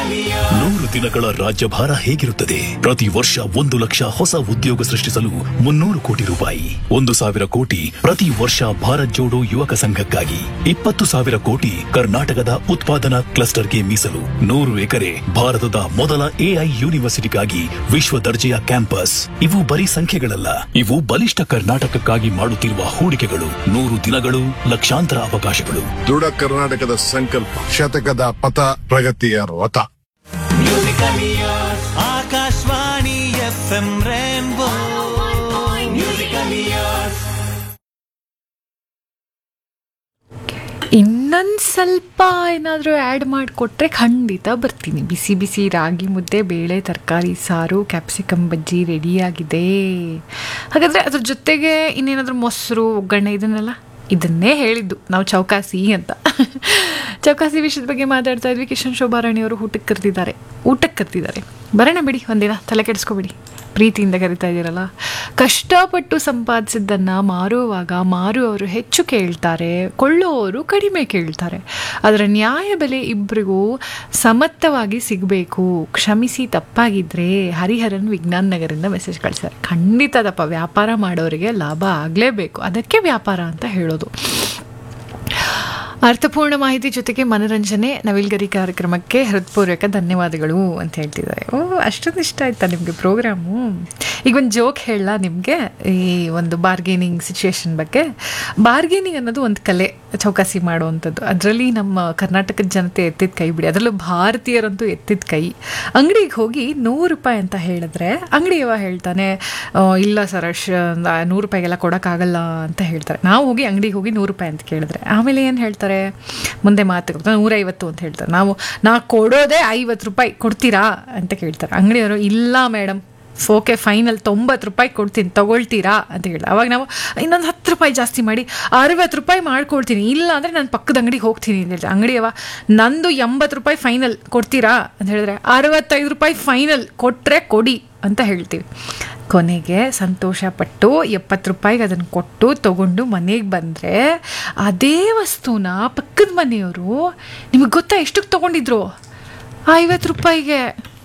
ನೂರು ದಿನಗಳ ರಾಜ್ಯಭಾರ ಹೇಗಿರುತ್ತದೆ ಪ್ರತಿ ವರ್ಷ ಒಂದು ಲಕ್ಷ ಹೊಸ ಉದ್ಯೋಗ ಸೃಷ್ಟಿಸಲು ಮುನ್ನೂರು ಕೋಟಿ ರೂಪಾಯಿ ಒಂದು ಸಾವಿರ ಕೋಟಿ ಪ್ರತಿ ವರ್ಷ ಭಾರತ್ ಜೋಡೋ ಯುವಕ ಸಂಘಕ್ಕಾಗಿ ಇಪ್ಪತ್ತು ಸಾವಿರ ಕೋಟಿ ಕರ್ನಾಟಕದ ಉತ್ಪಾದನಾ ಕ್ಲಸ್ಟರ್ಗೆ ಮೀಸಲು ನೂರು ಎಕರೆ ಭಾರತದ ಮೊದಲ ಎಐ ಯೂನಿವರ್ಸಿಟಿಗಾಗಿ ವಿಶ್ವ ದರ್ಜೆಯ ಕ್ಯಾಂಪಸ್ ಇವು ಬರೀ ಸಂಖ್ಯೆಗಳಲ್ಲ ಇವು ಬಲಿಷ್ಠ ಕರ್ನಾಟಕಕ್ಕಾಗಿ ಮಾಡುತ್ತಿರುವ ಹೂಡಿಕೆಗಳು ನೂರು ದಿನಗಳು ಲಕ್ಷಾಂತರ ಅವಕಾಶಗಳು ದೃಢ ಕರ್ನಾಟಕದ ಸಂಕಲ್ಪ ಶತಕದ ಪಥ ಪ್ರಗತಿಯ ರಥ ಆಕಾಶವಾಣಿ ಎಫ್ ಎಂ ರೇನ್ಬೋ ಇನ್ನೊಂದು ಸ್ವಲ್ಪ ಏನಾದರೂ ಆ್ಯಡ್ ಮಾಡಿಕೊಟ್ರೆ ಖಂಡಿತ ಬರ್ತೀನಿ ಬಿಸಿ ಬಿಸಿ ರಾಗಿ ಮುದ್ದೆ ಬೇಳೆ ತರಕಾರಿ ಸಾರು ಕ್ಯಾಪ್ಸಿಕಮ್ ಬಜ್ಜಿ ರೆಡಿಯಾಗಿದೆ ಹಾಗಾದರೆ ಅದ್ರ ಜೊತೆಗೆ ಇನ್ನೇನಾದರೂ ಮೊಸರು ಒಗ್ಗರಣೆ ಇದನ್ನೆಲ್ಲ ಇದನ್ನೇ ಹೇಳಿದ್ದು ನಾವು ಚೌಕಾಸಿ ಅಂತ ಚೌಕಾಸಿ ವಿಷಯದ ಬಗ್ಗೆ ಮಾತಾಡ್ತಾ ಇದ್ವಿ ಕಿಶನ್ ಶೋಭಾರಾಣಿ ಅವರು ಊಟಕ್ಕೆ ಕರೆದಿದ್ದಾರೆ ಊಟಕ್ಕೆ ಕರೆದಿದ್ದಾರೆ ಬರೋಣ ಬಿಡಿ ಒಂದಿನ ತಲೆ ಕೆಡಿಸ್ಕೊಬಿಡಿ ಪ್ರೀತಿಯಿಂದ ಕರಿತಾ ಇದ್ದೀರಲ್ಲ ಕಷ್ಟಪಟ್ಟು ಸಂಪಾದಿಸಿದ್ದನ್ನು ಮಾರುವಾಗ ಮಾರುವವರು ಹೆಚ್ಚು ಕೇಳ್ತಾರೆ ಕೊಳ್ಳುವವರು ಕಡಿಮೆ ಕೇಳ್ತಾರೆ ಅದರ ನ್ಯಾಯ ಬೆಲೆ ಇಬ್ಬರಿಗೂ ಸಮರ್ಥವಾಗಿ ಸಿಗಬೇಕು ಕ್ಷಮಿಸಿ ತಪ್ಪಾಗಿದ್ದರೆ ಹರಿಹರನ್ ವಿಜ್ಞಾನ ನಗರಿಂದ ಮೆಸೇಜ್ ಕಳಿಸ್ತಾರೆ ಖಂಡಿತ ತಪ್ಪ ವ್ಯಾಪಾರ ಮಾಡೋರಿಗೆ ಲಾಭ ಆಗಲೇಬೇಕು ಅದಕ್ಕೆ ವ್ಯಾಪಾರ ಅಂತ ಹೇಳೋದು ಅರ್ಥಪೂರ್ಣ ಮಾಹಿತಿ ಜೊತೆಗೆ ಮನರಂಜನೆ ನವಿಲ್ಗರಿ ಕಾರ್ಯಕ್ರಮಕ್ಕೆ ಹೃತ್ಪೂರ್ವಕ ಧನ್ಯವಾದಗಳು ಅಂತ ಹೇಳ್ತಿದ್ದಾರೆ ಓ ಅಷ್ಟೊಂದು ಇಷ್ಟ ಆಯ್ತಾ ನಿಮಗೆ ಪ್ರೋಗ್ರಾಮು ಈಗ ಒಂದು ಜೋಕ್ ಹೇಳಲ್ಲ ನಿಮಗೆ ಈ ಒಂದು ಬಾರ್ಗೇನಿಂಗ್ ಸಿಚುವೇಶನ್ ಬಗ್ಗೆ ಬಾರ್ಗೇನಿಂಗ್ ಅನ್ನೋದು ಒಂದು ಕಲೆ ಚೌಕಾಸಿ ಮಾಡುವಂಥದ್ದು ಅದರಲ್ಲಿ ನಮ್ಮ ಕರ್ನಾಟಕದ ಜನತೆ ಎತ್ತಿದ ಕೈ ಬಿಡಿ ಅದರಲ್ಲೂ ಭಾರತೀಯರಂತೂ ಎತ್ತಿದ ಕೈ ಅಂಗಡಿಗೆ ಹೋಗಿ ನೂರು ರೂಪಾಯಿ ಅಂತ ಹೇಳಿದ್ರೆ ಅಂಗಡಿಯವ ಹೇಳ್ತಾನೆ "ಆ, ಇಲ್ಲ ಸರ್ ಅಶ್ ನೂರು ರೂಪಾಯಿಗೆಲ್ಲ ಕೊಡೋಕ್ಕಾಗಲ್ಲ ಅಂತ ಹೇಳ್ತಾರೆ ನಾವು ಹೋಗಿ ಅಂಗಡಿಗೆ ಹೋಗಿ ನೂರು ರೂಪಾಯಿ ಅಂತ ಕೇಳಿದ್ರೆ ಆಮೇಲೆ ಏನು ಹೇಳ್ತಾರೆ ಮುಂದೆ ಮಾತು ನೂರೈವತ್ತು ಅಂತ ಹೇಳ್ತಾರೆ ನಾವು ನಾ ಕೊಡೋದೇ ಐವತ್ತು ರೂಪಾಯಿ ಕೊಡ್ತೀರಾ ಅಂತ ಕೇಳ್ತಾರೆ ಅಂಗಡಿಯವರು ಇಲ್ಲ ಮೇಡಮ್ ಓಕೆ ಫೈನಲ್ ತೊಂಬತ್ತು ರೂಪಾಯಿ ಕೊಡ್ತೀನಿ ತಗೊಳ್ತೀರಾ ಅಂತ ಹೇಳಿ ಅವಾಗ ನಾವು ಇನ್ನೊಂದು ಹತ್ತು ರೂಪಾಯಿ ಜಾಸ್ತಿ ಮಾಡಿ ಅರವತ್ತು ರೂಪಾಯಿ ಮಾಡ್ಕೊಳ್ತೀನಿ ಇಲ್ಲ ಅಂದರೆ ನಾನು ಪಕ್ಕದ ಅಂಗಡಿಗೆ ಹೋಗ್ತೀನಿ ಅಂತ ಹೇಳ್ತಾರೆ ಅಂಗಡಿಯವ ನಂದು ಎಂಬತ್ತು ರೂಪಾಯಿ ಫೈನಲ್ ಕೊಡ್ತೀರಾ ಅಂತ ಹೇಳಿದ್ರೆ ಅರವತ್ತೈದು ರೂಪಾಯಿ ಫೈನಲ್ ಕೊಟ್ಟರೆ ಕೊಡಿ ಅಂತ ಹೇಳ್ತೀವಿ ಕೊನೆಗೆ ಸಂತೋಷಪಟ್ಟು ಎಪ್ಪತ್ತು ರೂಪಾಯಿಗೆ ಅದನ್ನು ಕೊಟ್ಟು ತೊಗೊಂಡು ಮನೆಗೆ ಬಂದರೆ ಅದೇ ವಸ್ತುನ ಪಕ್ಕದ ಮನೆಯವರು ನಿಮಗೆ ಗೊತ್ತಾ ಎಷ್ಟಕ್ಕೆ ತೊಗೊಂಡಿದ್ರು ಐವತ್ತು ರೂಪಾಯಿಗೆ